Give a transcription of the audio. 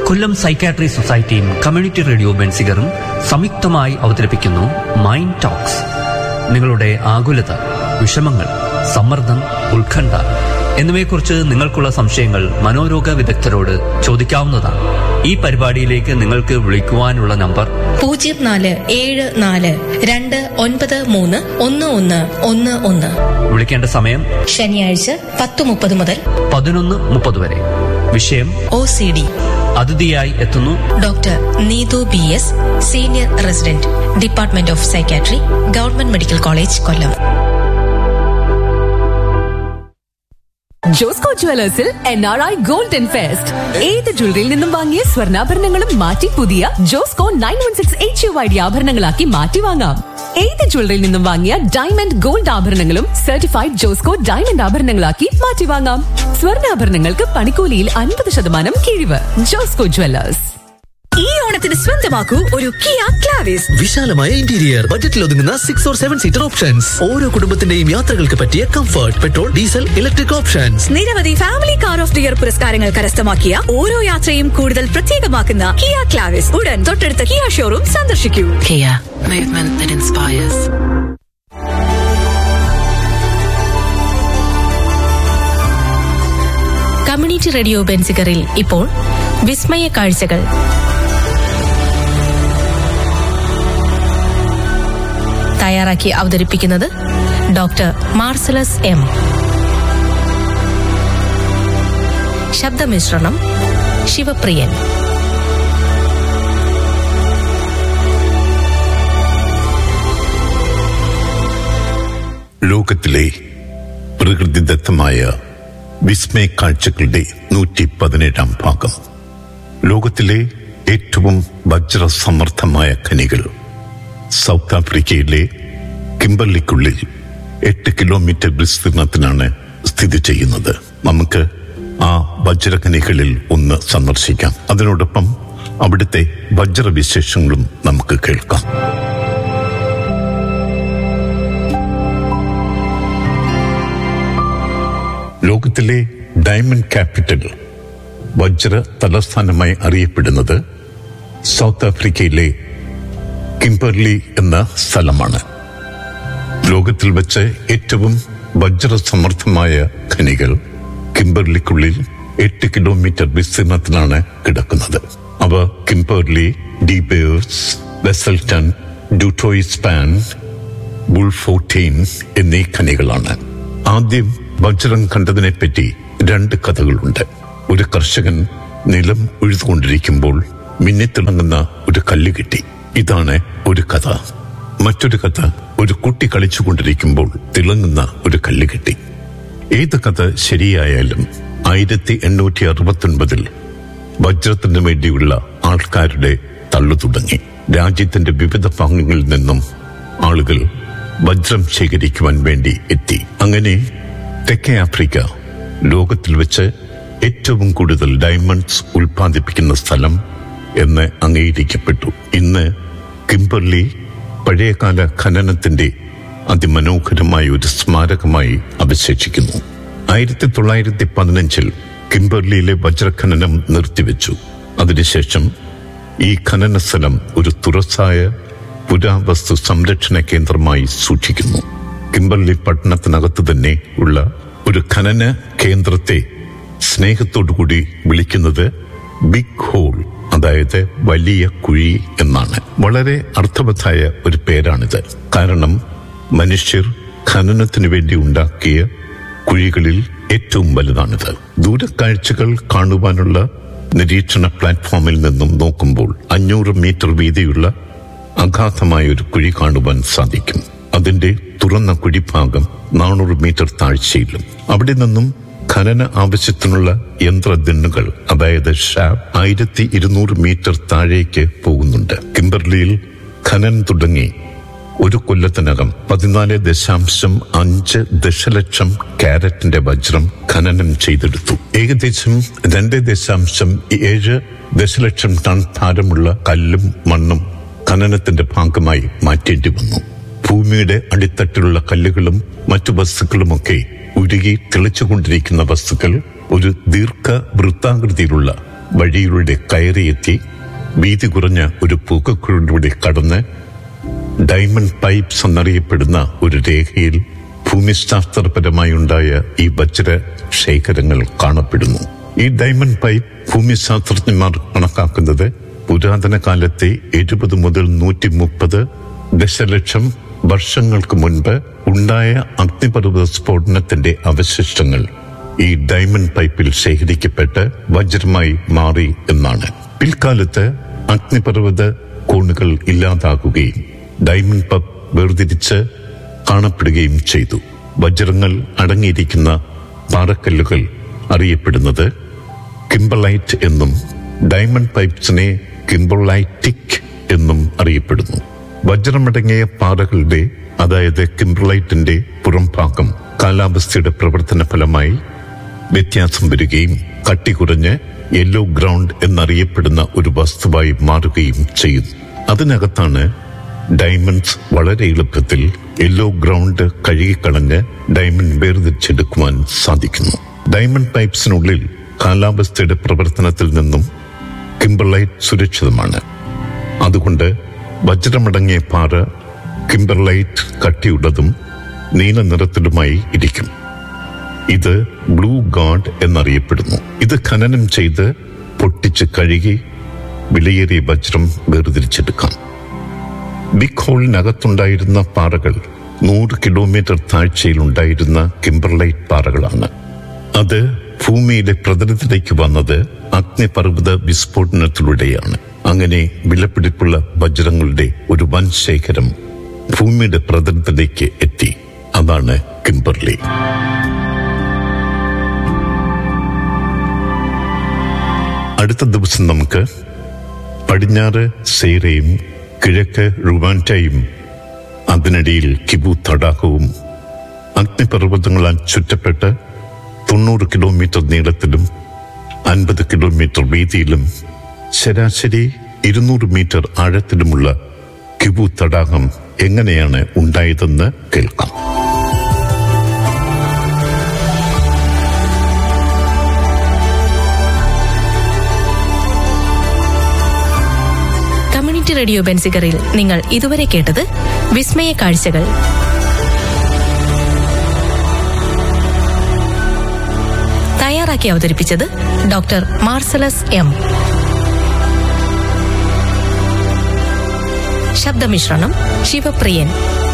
കൊല്ലം psychiatry സൊസൈറ്റിയും community radio ബെൻസിഗറും സംയുക്തമായി അവതരിപ്പിക്കുന്നു മൈൻഡ് ടോക്സ് നിങ്ങളുടെ ആകുലത വിഷമങ്ങൾ സമ്മർദ്ദം ഉത്കണ്ഠ എന്നിവയെക്കുറിച്ച് നിങ്ങൾക്കുള്ള സംശയങ്ങൾ മനോരോഗ വിദഗ്ധരോട് ചോദിക്കാവുന്നതാണ് ഈ പരിപാടിയിലേക്ക് നിങ്ങൾക്ക് വിളിക്കുവാനുള്ള നമ്പർ പൂജ്യം നാല് ഏഴ് നാല് രണ്ട് ഒൻപത് മൂന്ന് ഒന്ന് ഒന്ന് ഒന്ന് ഒന്ന് വിളിക്കേണ്ട സമയം ശനിയാഴ്ച പത്ത് മുപ്പത് മുതൽ പതിനൊന്ന് മുപ്പത് വരെ വിഷയം ഒ സി ഡി അതിഥിയായി എത്തുന്നു doctor Neethu B S senior resident department of psychiatry government medical college Kollam Josco ജുവലേഴ്സിൽ N R I golden fest ഏത് ജ്വല്ലറിയിൽ നിന്നും വാങ്ങിയ സ്വർണ്ണാഭരണങ്ങളും മാറ്റി പുതിയ Josco nine one six H U I D ആഭരണങ്ങളാക്കി മാറ്റി വാങ്ങാം ഏത് ജ്വല്ലറിയിൽ നിന്നും വാങ്ങിയ ഡയമണ്ട് ഗോൾഡ് ആഭരണങ്ങളും സർട്ടിഫൈഡ് ജോസ്കോ ഡയമണ്ട് ആഭരണങ്ങളാക്കി മാറ്റി വാങ്ങാം സ്വർണ്ണാഭരണങ്ങൾക്ക് പണിക്കൂലിയിൽ അൻപത് ശതമാനം കിഴിവ് ജോസ്കോ ജുവലേഴ്സ് ഈ ഓണത്തിന് സ്വന്തമാക്കൂ ഒരു കിയ ക്ലാവിസ് വിശാലമായ ഇന്റീരിയർ ബജറ്റിൽ ഒതുങ്ങുന്ന six or seven seater options ഓരോ കുടുംബത്തിന്റെയും യാത്രകൾക്ക് പറ്റിയ comfort petrol diesel electric options നിരവധി family car of the year പുരസ്കാരങ്ങൾ കരസ്ഥമാക്കിയ ഓരോ യാത്രയും കൂടുതൽ പ്രത്യേകമാക്കുന്ന കിയ ക്ലാവിസ് ഉടൻ തൊട്ടടുത്ത കിയ ഷോറൂം സന്ദർശിക്കൂ Kia, movement that inspires. Community radio ബെൻസിഗറിൽ ഇപ്പോൾ വിസ്മയ കാഴ്ചകൾ തയ്യാറാക്കി അവതരിപ്പിക്കുന്നത് ഡോക്ടർ മാർസലസ് എം ശബ്ദമിശ്രണം ശിവപ്രിയൻ ലോകത്തിലെ പ്രകൃതിദത്തമായ വിസ്മയ കാഴ്ചകളുടെ നൂറ്റി പതിനേഴാം ഭാഗം ലോകത്തിലെ ഏറ്റവും വജ്രസമർത്ഥമായ ഖനികൾ സൗത്ത് ആഫ്രിക്കയിലെ കിംബർലിക്കുള്ളിൽ എട്ട് കിലോമീറ്റർ വിസ്തീർണത്തിനാണ് സ്ഥിതി ചെയ്യുന്നത് നമുക്ക് ആ വജ്രഖനികളിൽ ഒന്ന് സന്ദർശിക്കാം അതിനോടൊപ്പം അവിടുത്തെ വജ്രവിശേഷങ്ങളും നമുക്ക് കേൾക്കാം ലോകത്തിലെ ഡയമണ്ട് ക്യാപിറ്റൽ വജ്ര തലസ്ഥാനമായി അറിയപ്പെടുന്നത് സൗത്ത് ആഫ്രിക്കയിലെ കിംബർലി എന്ന സ്ഥലമാണ് ലോകത്തിൽ വെച്ച് ഏറ്റവും വജ്രസമർത്ഥമായ ഖനികൾ കിംബർലിക്കുള്ളിൽ എട്ട് കിലോമീറ്റർ വിസ്തീർണത്തിലാണ് കിടക്കുന്നത് അവ കിംബർലി ഡിബേഴ്സ് വെസൽട്ടൺ ഡ്യൂട്ടോയിസ്പാൻ ബുൾഫോർട്ടീൻ എന്നീ ഖനികളാണ് ആദ്യം വജ്രം കണ്ടതിനെപ്പറ്റി രണ്ട് കഥകളുണ്ട് ഒരു കർഷകൻ നിലം ഉഴുതുകൊണ്ടിരിക്കുമ്പോൾ മിന്നിത്തിളങ്ങുന്ന ഒരു കല്ല് കിട്ടി ഇതാണ് ഒരു കഥ മറ്റൊരു കഥ ഒരു കുട്ടി കളിച്ചുകൊണ്ടിരിക്കുമ്പോൾ തിളങ്ങുന്ന ഒരു കല്ല് കിട്ടി ഏത് കഥ ശരിയായാലും ആയിരത്തി എണ്ണൂറ്റി അറുപത്തൊൻപതിൽ വജ്രത്തിന് വേണ്ടിയുള്ള ആൾക്കാരുടെ തള്ളു തുടങ്ങി രാജ്യത്തിന്റെ വിവിധ ഭാഗങ്ങളിൽ നിന്നും ആളുകൾ വജ്രം ശേഖരിക്കുവാൻ വേണ്ടി എത്തി അങ്ങനെ തെക്കേ ആഫ്രിക്ക ലോകത്തിൽ വെച്ച് ഏറ്റവും കൂടുതൽ ഡയമണ്ട്സ് ഉൽപ്പാദിപ്പിക്കുന്ന സ്ഥലം എന്ന് അംഗീകരിക്കപ്പെട്ടു ഇന്ന് കിംബർലി പഴയകാല ഖനനത്തിന്റെ അതിമനോഹരമായ ഒരു സ്മാരകമായി അവശേഷിക്കുന്നു ആയിരത്തി തൊള്ളായിരത്തി പതിനഞ്ചിൽ കിംബർലിയിലെ വജ്രഖനനം നിർത്തിവെച്ചു അതിനുശേഷം ഈ ഖനന സ്ഥലം ഒരു തുറസായ പുരാവസ്തു സംരക്ഷണ കേന്ദ്രമായി സൂക്ഷിക്കുന്നു കിംബർലി പട്ടണത്തിനകത്ത് തന്നെ ഉള്ള ഒരു ഖനന കേന്ദ്രത്തെ സ്നേഹത്തോടുകൂടി വിളിക്കുന്നത് ബിഗ് ഹോൾ അതായത് വലിയ കുഴി എന്നാണ് വളരെ അർത്ഥവത്തായ ഒരു പേരാണിത് കാരണം മനുഷ്യർ ഖനനത്തിനു വേണ്ടി ഉണ്ടാക്കിയ കുഴികളിൽ ഏറ്റവും വലുതാണിത് ദൂരക്കാഴ്ചകൾ കാണുവാനുള്ള നിരീക്ഷണ പ്ലാറ്റ്ഫോമിൽ നിന്നും നോക്കുമ്പോൾ അഞ്ഞൂറ് മീറ്റർ വീതിയുള്ള അഗാധമായ ഒരു കുഴി കാണുവാൻ സാധിക്കും അതിന്റെ തുറന്ന കുഴിഭാഗം നാനൂറ് മീറ്റർ താഴ്ചയിലും അവിടെ നിന്നും ഖനന ആവശ്യത്തിനുള്ള യന്ത്രദിണ്ണുകൾ അതായത് ഷാബ് ആയിരത്തി ഇരുന്നൂറ് മീറ്റർ താഴേക്ക് പോകുന്നുണ്ട് കിംബർലിയിൽ ഖനനം തുടങ്ങി ഒരു കൊല്ലത്തിനകം പതിനാല് ദശാംശം അഞ്ച് ദശലക്ഷം കാരറ്റിന്റെ വജ്രം ഖനനം ചെയ്തെടുത്തു ഏകദേശം രണ്ട് ദശാംശം ഏഴ് ദശലക്ഷം ടൺ ഭാരമുള്ള കല്ലും മണ്ണും ഖനനത്തിന്റെ ഭാഗമായി മാറ്റേണ്ടി വന്നു ഭൂമിയുടെ അടിത്തട്ടിലുള്ള കല്ലുകളും മറ്റു വസ്തുക്കളുമൊക്കെ ഉരുകി തിളച്ചുകൊണ്ടിരിക്കുന്ന വസ്തുക്കൾ ഒരു ദീർഘ വൃത്താകൃതിയിലുള്ള വഴിയിലൂടെ കയറിയെത്തി വീതി കുറഞ്ഞ ഒരു പൂക്കക്കുഴിലൂടെ കടന്ന് ഡയമണ്ട് പൈപ്സ് എന്നറിയപ്പെടുന്ന ഒരു രേഖയിൽ ഭൂമിശാസ്ത്രപരമായി ഉണ്ടായ ഈ വജ്ര ശേഖരങ്ങൾ കാണപ്പെടുന്നു ഈ ഡയമണ്ട് പൈപ്പ് ഭൂമിശാസ്ത്രജ്ഞന്മാർ കണക്കാക്കുന്നത് പുരാതന കാലത്തെ എഴുപത് മുതൽ നൂറ്റി മുപ്പത് ദശലക്ഷം വർഷങ്ങൾക്ക് മുൻപ് ഉണ്ടായ അഗ്നിപർവ്വത സ്ഫോടനത്തിന്റെ അവശിഷ്ടങ്ങൾ ഈ ഡയമണ്ട് പൈപ്പിൽ ശേഖരിക്കപ്പെട്ട് വജ്രമായി മാറി എന്നാണ് പിൽക്കാലത്ത് അഗ്നിപർവ്വത കോണുകൾ ഇല്ലാതാകുകയും ഡയമണ്ട് പൈപ്പ് വേർതിരിച്ച് കാണപ്പെടുകയും ചെയ്തു വജ്രങ്ങൾ അടങ്ങിയിരിക്കുന്ന പാറക്കല്ലുകൾ അറിയപ്പെടുന്നത് കിംബർലൈറ്റ് എന്നും ഡയമണ്ട് പൈപ്സിനെ കിംബർലൈറ്റിക് എന്നും അറിയപ്പെടുന്നു വജ്രമടങ്ങിയ പാറകളുടെ അതായത് കിംബർലൈറ്റിന്റെ പുറംഭാഗം കാലാവസ്ഥയുടെ പ്രവർത്തന ഫലമായി വ്യത്യാസം വരികയും കട്ടി കുറഞ്ഞ് യെല്ലോ ഗ്രൗണ്ട് എന്നറിയപ്പെടുന്ന ഒരു വസ്തുവായി മാറുകയും ചെയ്യുന്നു അതിനകത്താണ് ഡയമണ്ട്സ് വളരെ എളുപ്പത്തിൽ യെല്ലോ ഗ്രൗണ്ട് കഴുകിക്കളഞ്ഞ് ഡയമണ്ട് വേർതിരിച്ചെടുക്കുവാൻ സാധിക്കുന്നു ഡയമണ്ട് പൈപ്സിനുള്ളിൽ കാലാവസ്ഥയുടെ പ്രവർത്തനത്തിൽ നിന്നും കിംബർലൈറ്റ് സുരക്ഷിതമാണ് അതുകൊണ്ട് വജ്രമടങ്ങിയ പാറ കിംബർലൈറ്റ് കട്ടിയുള്ളതും നീല നിറത്തിലുമായി ഇരിക്കും ഇത് ബ്ലൂ ഗാഡ് എന്നറിയപ്പെടുന്നു ഇത് ഖനനം ചെയ്ത് പൊട്ടിച്ച് കഴുകി വിലയേറിയ വജ്രം വേർതിരിച്ചെടുക്കാം ബിഗ് ഹോളിനകത്തുണ്ടായിരുന്ന പാറകൾ നൂറ് കിലോമീറ്റർ താഴ്ചയിലുണ്ടായിരുന്ന കിംബർലൈറ്റ് പാറകളാണ് അത് ഭൂമിയിലെ പ്രതലത്തിലേക്ക് വന്നത് അഗ്നിപർവ്വത വിസ്ഫോടനത്തിലൂടെയാണ് അങ്ങനെ വിലപിടിപ്പുള്ള വജ്രങ്ങളുടെ ഒരു വൻ ശേഖരം ഭൂമിയുടെ പ്രതലത്തിലേക്ക് എത്തി അതാണ് കിംബർലി അടുത്ത ദിവസം നമുക്ക് പടിഞ്ഞാറ് സേരയും കിഴക്ക് റുവാൻറ്റയും അതിനിടയിൽ കിബു തടാകവും അഗ്നിപർവ്വതങ്ങളാൽ ചുറ്റപ്പെട്ട് തൊണ്ണൂറ് കിലോമീറ്റർ നീളത്തിലും അൻപത് കിലോമീറ്റർ വീതിയിലും ശരാശരി ഇരുന്നൂറ് മീറ്റർ ആഴത്തിലുമുള്ള കിബു തടാകം എങ്ങനെയാണ് ഉണ്ടായതെന്ന് കേൾക്കാം കമ്മ്യൂണിറ്റി റേഡിയോ ബെൻസിഗറിൽ നിങ്ങൾ ഇതുവരെ കേട്ടത് വിസ്മയ കാഴ്ചകൾ തയ്യാറാക്കി അവതരിപ്പിച്ചത് ഡോക്ടർ മാർസലസ് എം ശബ്ദമിശ്രണം ശിവപ്രിയൻ